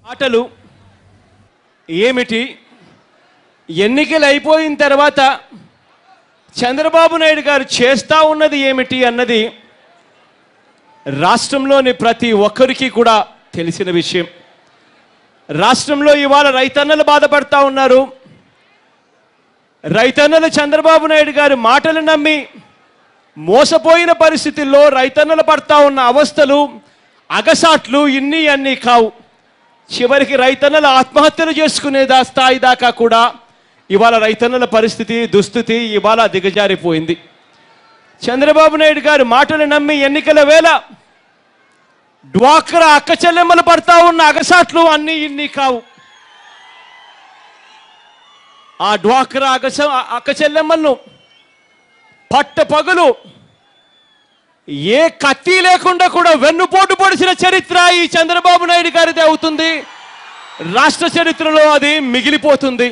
మాటలు ఏమిటి ఎన్నికలు అయిపోయిన తర్వాత చంద్రబాబు నాయుడు గారు చేస్తా ఉన్నది ఏమిటి అన్నది రాష్ట్రంలోని ప్రతి ఒక్కరికి కూడా తెలిసిన విషయం రాష్ట్రంలో ఇవాళ రైతన్నలు బాధపడతా ఉన్నారు రైతన్నలు చంద్రబాబు నాయుడు గారి మాటలు నమ్మి మోసపోయిన పరిస్థితుల్లో రైతన్నలు పడతా ఉన్న అవస్థలు అగసాట్లు ఇన్ని అన్నీ కావు చివరికి రైతన్నలు ఆత్మహత్యలు చేసుకునే దా స్థాయి దాకా కూడా ఇవాళ రైతన్నల పరిస్థితి దుస్థితి ఇవాళ దిగజారిపోయింది చంద్రబాబు నాయుడు గారి మాటలు నమ్మి ఎన్నికల వేళ డ్వాక్రా అక్క చెల్లెమ్మలు పడతా ఉన్న అగసాట్లు అన్నీ ఇన్ని కావు ఆ డ్వాక్రా అగస అక్క చెల్లెమ్మలను పట్ట పగులు ఏ కత్తి లేకుండా కూడా వెన్నుపోటు పొడిచిన చరిత్ర ఈ చంద్రబాబు నాయుడు గారిది అవుతుంది రాష్ట్ర చరిత్రలో అది మిగిలిపోతుంది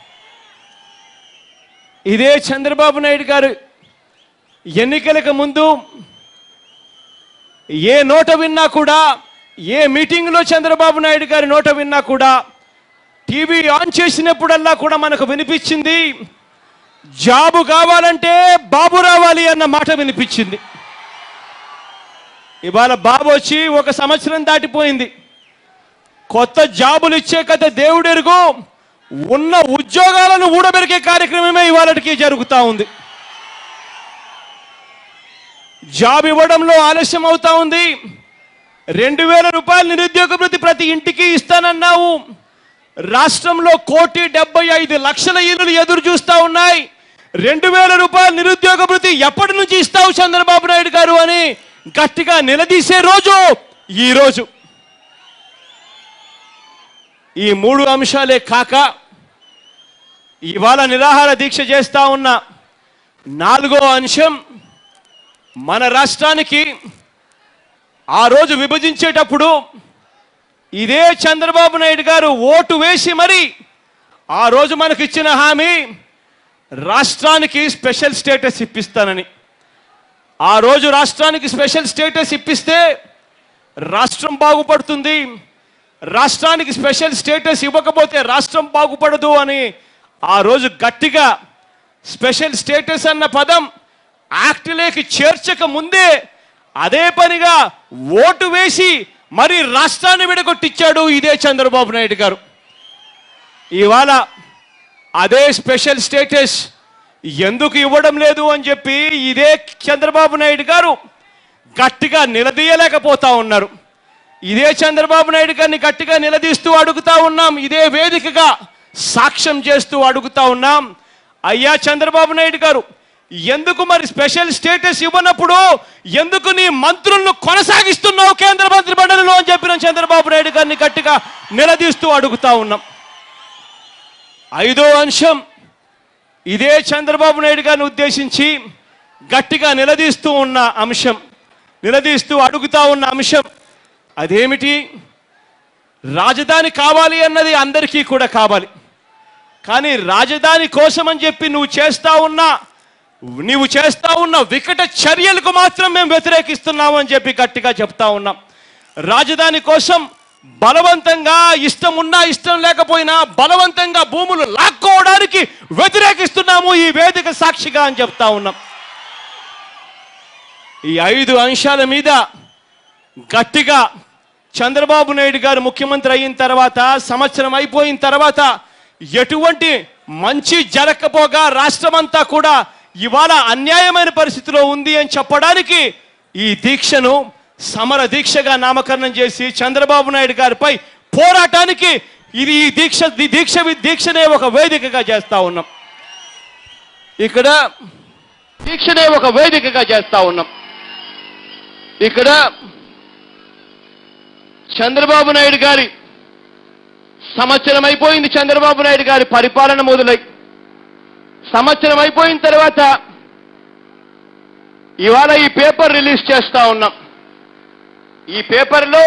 ఇదే చంద్రబాబు నాయుడు గారు ఎన్నికలకు ముందు ఏ నోట విన్నా కూడా ఏ మీటింగ్లో చంద్రబాబు నాయుడు గారి నోట విన్నా కూడా టీవీ ఆన్ చేసినప్పుడల్లా కూడా మనకు వినిపించింది జాబు కావాలంటే బాబు రావాలి అన్న మాట వినిపించింది ఇవాళ బాబు వచ్చి ఒక సంవత్సరం దాటిపోయింది కొత్త జాబులు ఇచ్చే కథ దేవుడెరుగు ఉన్న ఉద్యోగాలను ఊడబెరికే కార్యక్రమమే ఇవాళకి జరుగుతూ ఉంది జాబ్ ఇవ్వడంలో ఆలస్యం అవుతా ఉంది రెండు వేల రూపాయల నిరుద్యోగ వృత్తి ప్రతి ఇంటికి ఇస్తానన్నావు రాష్ట్రంలో కోటి డెబ్బై ఐదు లక్షల ఇల్లులు ఎదురు చూస్తా ఉన్నాయి రెండు వేల రూపాయల నిరుద్యోగ వృత్తి ఎప్పటి నుంచి ఇస్తావు చంద్రబాబు నాయుడు గారు అని గట్టిగా నిలదీసే రోజు ఈ రోజు ఈ మూడు అంశాలే కాక ఇవాళ నిరాహార దీక్ష చేస్తా ఉన్న నాలుగో అంశం మన రాష్ట్రానికి ఆ రోజు విభజించేటప్పుడు ఇదే చంద్రబాబు నాయుడు గారు ఓటు వేసి మరి ఆ రోజు మనకి ఇచ్చిన హామీ రాష్ట్రానికి స్పెషల్ స్టేటస్ ఇప్పిస్తానని ఆ రోజు రాష్ట్రానికి స్పెషల్ స్టేటస్ ఇప్పిస్తే రాష్ట్రం బాగుపడుతుంది రాష్ట్రానికి స్పెషల్ స్టేటస్ ఇవ్వకపోతే రాష్ట్రం బాగుపడదు అని ఆ రోజు గట్టిగా స్పెషల్ స్టేటస్ అన్న పదం యాక్ట్లోకి చేర్చక ముందే అదే పనిగా ఓటు వేసి మరి రాష్ట్రాన్ని విడగొట్టించాడు ఇదే చంద్రబాబు నాయుడు గారు ఇవాళ అదే స్పెషల్ స్టేటస్ ఎందుకు ఇవ్వడం లేదు అని చెప్పి ఇదే చంద్రబాబు నాయుడు గారు గట్టిగా నిలదీయలేకపోతా ఉన్నారు ఇదే చంద్రబాబు నాయుడు గారిని గట్టిగా నిలదీస్తూ అడుగుతా ఉన్నాం ఇదే వేదికగా సాక్ష్యం చేస్తూ అడుగుతా ఉన్నాం అయ్యా చంద్రబాబు నాయుడు గారు ఎందుకు మరి స్పెషల్ స్టేటస్ ఇవ్వనప్పుడు ఎందుకు నీ మంత్రులను కొనసాగిస్తున్నావు కేంద్ర మంత్రి మండలిలో అని చెప్పిన చంద్రబాబు నాయుడు గారిని గట్టిగా నిలదీస్తూ అడుగుతా ఉన్నాం ఐదో అంశం ఇదే చంద్రబాబు నాయుడు గారిని ఉద్దేశించి గట్టిగా నిలదీస్తూ ఉన్న అంశం నిలదీస్తూ అడుగుతా ఉన్న అంశం అదేమిటి రాజధాని కావాలి అన్నది అందరికీ కూడా కావాలి కానీ రాజధాని కోసం అని చెప్పి నువ్వు చేస్తా ఉన్నా నీవు చేస్తా ఉన్న వికట చర్యలకు మాత్రం మేము వ్యతిరేకిస్తున్నాము అని చెప్పి గట్టిగా చెప్తా ఉన్నాం రాజధాని కోసం బలవంతంగా ఇష్టం ఉన్నా ఇష్టం లేకపోయినా బలవంతంగా భూములు లాక్కోవడానికి వ్యతిరేకిస్తున్నాము ఈ వేదిక సాక్షిగా అని చెప్తా ఉన్నాం ఈ ఐదు అంశాల మీద గట్టిగా చంద్రబాబు నాయుడు గారు ముఖ్యమంత్రి అయిన తర్వాత సంవత్సరం అయిపోయిన తర్వాత ఎటువంటి మంచి జరగకపోగా రాష్ట్రమంతా కూడా ఇవాళ అన్యాయమైన పరిస్థితిలో ఉంది అని చెప్పడానికి ఈ దీక్షను సమర దీక్షగా నామకరణం చేసి చంద్రబాబు నాయుడు గారిపై పోరాటానికి ఇది ఈ దీక్ష ఈ దీక్ష దీక్షనే ఒక వేదికగా చేస్తా ఉన్నాం ఇక్కడ దీక్షనే ఒక వేదికగా చేస్తా ఉన్నాం ఇక్కడ చంద్రబాబు నాయుడు గారి సంవత్సరం అయిపోయింది చంద్రబాబు నాయుడు గారి పరిపాలన మొదలై సంవత్సరం అయిపోయిన తర్వాత ఇవాళ ఈ పేపర్ రిలీజ్ చేస్తా ఉన్నాం ఈ పేపర్లో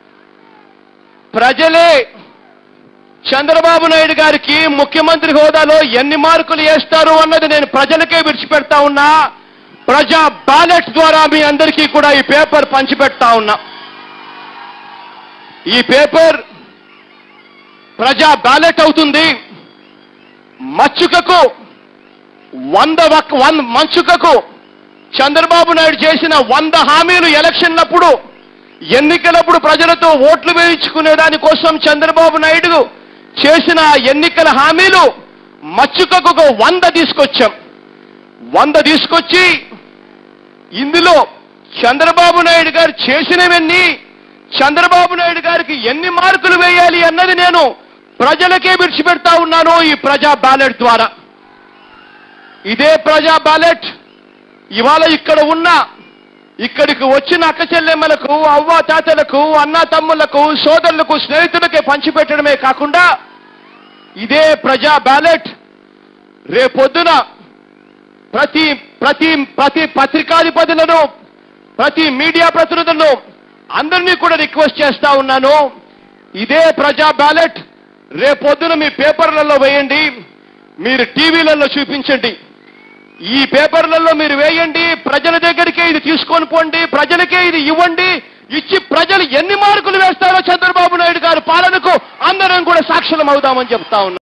ప్రజలే చంద్రబాబు నాయుడు గారికి ముఖ్యమంత్రి హోదాలో ఎన్ని మార్కులు వేస్తారు అన్నది నేను ప్రజలకే విడిచిపెడతా ఉన్నా ప్రజా బ్యాలెట్ ద్వారా మీ అందరికీ కూడా ఈ పేపర్ పంచిపెడతా ఉన్నా ఈ పేపర్ ప్రజా బ్యాలెట్ అవుతుంది మచ్చుకకు వంద వక్- వంద మచ్చుకకు చంద్రబాబు నాయుడు చేసిన వంద హామీలు ఎలక్షన్లప్పుడు ఎన్నికలప్పుడు ప్రజలతో ఓట్లు వేయించుకునే దానికోసం చంద్రబాబు నాయుడు చేసిన ఎన్నికల హామీలు మచ్చుకకు ఒక వంద తీసుకొచ్చాం వంద తీసుకొచ్చి ఇందులో చంద్రబాబు నాయుడు గారు చేసినవన్నీ చంద్రబాబు నాయుడు గారికి ఎన్ని మార్కులు వేయాలి అన్నది నేను ప్రజలకే విడిచిపెడతా ఉన్నాను ఈ ప్రజా బ్యాలెట్ ద్వారా ఇదే ప్రజా బ్యాలెట్ ఇవాళ ఇక్కడ ఉన్న ఇక్కడికి వచ్చిన అక్క చెల్లెమ్మలకు అవ్వ తాతలకు అన్న తమ్ములకు సోదరులకు స్నేహితులకే పంచిపెట్టడమే కాకుండా ఇదే ప్రజా బ్యాలెట్ రేపొద్దున ప్రతి ప్రతి ప్రతి పత్రికాధిపతులను ప్రతి మీడియా ప్రతినిధులను అందరినీ కూడా రిక్వెస్ట్ చేస్తా ఉన్నాను ఇదే ప్రజా బ్యాలెట్ రేపొద్దున మీ పేపర్లలో వేయండి మీరు టీవీలలో చూపించండి ఈ పేపర్లలో మీరు వేయండి ప్రజల దగ్గరికే ఇది తీసుకొని పోండి ప్రజలకే ఇది ఇవ్వండి ఇచ్చి ప్రజలు ఎన్ని మార్కులు వేస్తారో చంద్రబాబు నాయుడు గారి పాలనకు అందరం కూడా సాక్షులం అవుదామని చెప్తా ఉన్నా